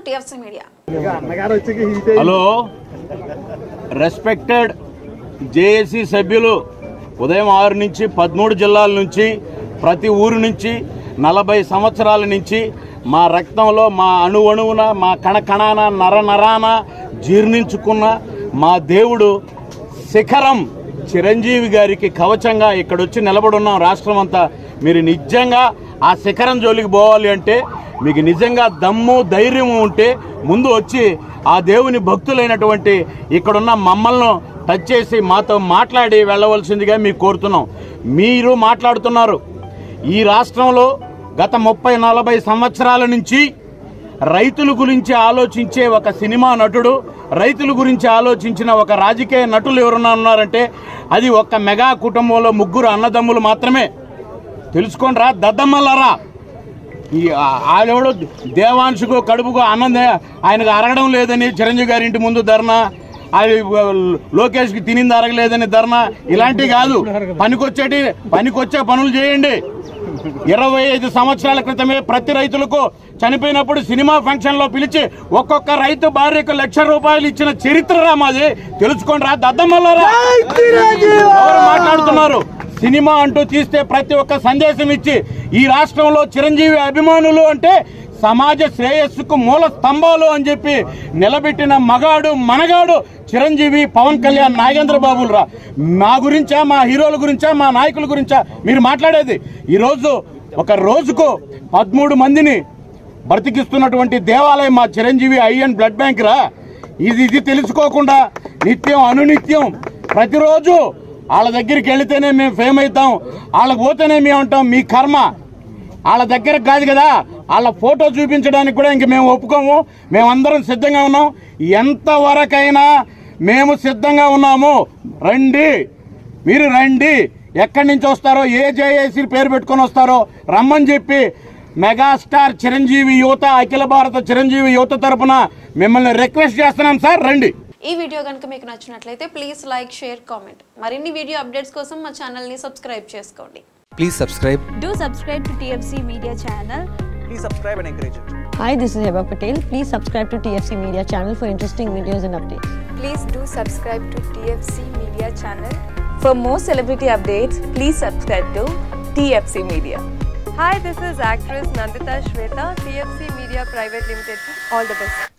TFC media hello respected JAC సభ్యులు ఉదయం ఆరు నుంచి పదమూడు జిల్లాల నుంచి ప్రతి ఊరు నుంచి నలభై సంవత్సరాల నుంచి మా రక్తంలో మా అణు అణువున మా కణ కణాన నర నరాన జీర్ణించుకున్న మా దేవుడు శిఖరం చిరంజీవి గారికి కవచంగా ఇక్కడ వచ్చి నిలబడున్నాం రాష్ట్రం అంతా మీరు నిజంగా ఆ శిఖరం జోలికి పోవాలి అంటే మీకు నిజంగా దమ్ము ధైర్యం ఉంటే ముందు వచ్చి ఆ దేవుని భక్తులైనటువంటి ఇక్కడున్న మమ్మల్ని టచ్ చేసి మాతో మాట్లాడి వెళ్ళవలసిందిగా మీకు కోరుతున్నాం మీరు మాట్లాడుతున్నారు ఈ రాష్ట్రంలో గత ముప్పై నలభై సంవత్సరాల నుంచి రైతుల గురించి ఆలోచించే ఒక సినిమా నటుడు రైతుల గురించి ఆలోచించిన ఒక రాజకీయ నటులు ఎవరున్నా ఉన్నారంటే అది ఒక్క మెగా కుటుంబంలో ముగ్గురు అన్నదమ్ములు మాత్రమే తెలుసుకోండిరా దద్దమ్మలారా ఈ ఆ- ఆడెవడో దేవాంశుకు కడుపుకు అన్నం దే- ఆయనకు అరగడం లేదని చిరంజీవి గారి ఇంటి ముందు ధర్నా అది లోకేష్కి తినింది అరగలేదని ధర్నా ఇలాంటివి కాదు పనికొచ్చేటి పనికొచ్చే పనులు చేయండి ఇరవై ఐదు సంవత్సరాల క్రితమే ప్రతి రైతులకు చనిపోయినప్పుడు సినిమా ఫంక్షన్ లో పిలిచి ఒక్కొక్క రైతు భార్యకు లక్ష రూపాయలు ఇచ్చిన చరిత్ర రా మాది తెలుసుకోండి రా దద్దమ్మలారా ఎవరు మాట్లాడుతున్నారు సినిమా అంటూ తీస్తే ప్రతి ఒక్క సందేశం ఇచ్చి ఈ రాష్ట్రంలో చిరంజీవి అభిమానులు అంటే సమాజ శ్రేయస్సుకు మూల స్తంభాలు అని చెప్పి నిలబెట్టిన మగాడు మనగాడు చిరంజీవి పవన్ కళ్యాణ్ నాగేంద్ర బాబులు రా మా గురించా మా హీరోల గురించా మా నాయకుల గురించా మీరు మాట్లాడేది ఈరోజు ఒక రోజుకు పదమూడు మందిని బ్రతికిస్తున్నటువంటి దేవాలయం మా చిరంజీవి ఐఎన్ బ్లడ్ బ్యాంక్ రా ఇది ఇది తెలుసుకోకుండా నిత్యం అనునిత్యం ప్రతిరోజు వాళ్ళ దగ్గరికి వెళితేనే మేము ఫేమ్ అవుతాం వాళ్ళకి పోతేనే మేము ఉంటాం మీ కర్మ వాళ్ళ దగ్గర కాదు కదా వాళ్ళ ఫోటో చూపించడానికి కూడా ఇంక మేము ఒప్పుకోము మేమందరం సిద్ధంగా ఉన్నాం ఎంతవరకైనా మేము సిద్ధంగా ఉన్నాము రండి మీరు రండి ఎక్కడి నుంచి వస్తారో ఏ జేఏసీ పేరు పెట్టుకొని వస్తారో రమ్మని చెప్పి మెగాస్టార్ చిరంజీవి యువత అఖిల భారత చిరంజీవి యువత తరపున మిమ్మల్ని రిక్వెస్ట్ చేస్తున్నాం సార్ రండి ఈ వీడియో కనుక మీకు నచ్చినట్లయితే ప్లీజ్ లైక్ షేర్ కామెంట్ మరిన్ని వీడియో అప్డేట్స్ కోసం మా ఛానల్ని సబ్స్క్రైబ్ చేసుకోండి Please subscribe. Do subscribe to TFC Media channel. please subscribe and encourage it. Hi, this is Heba Patel. Please subscribe to TFC Media channel for interesting videos and updates. Please do subscribe to TFC Media channel. For more celebrity updates, please subscribe to TFC Media. Hi, this is actress Nandita Shweta, TFC Media Private Limited. All the best.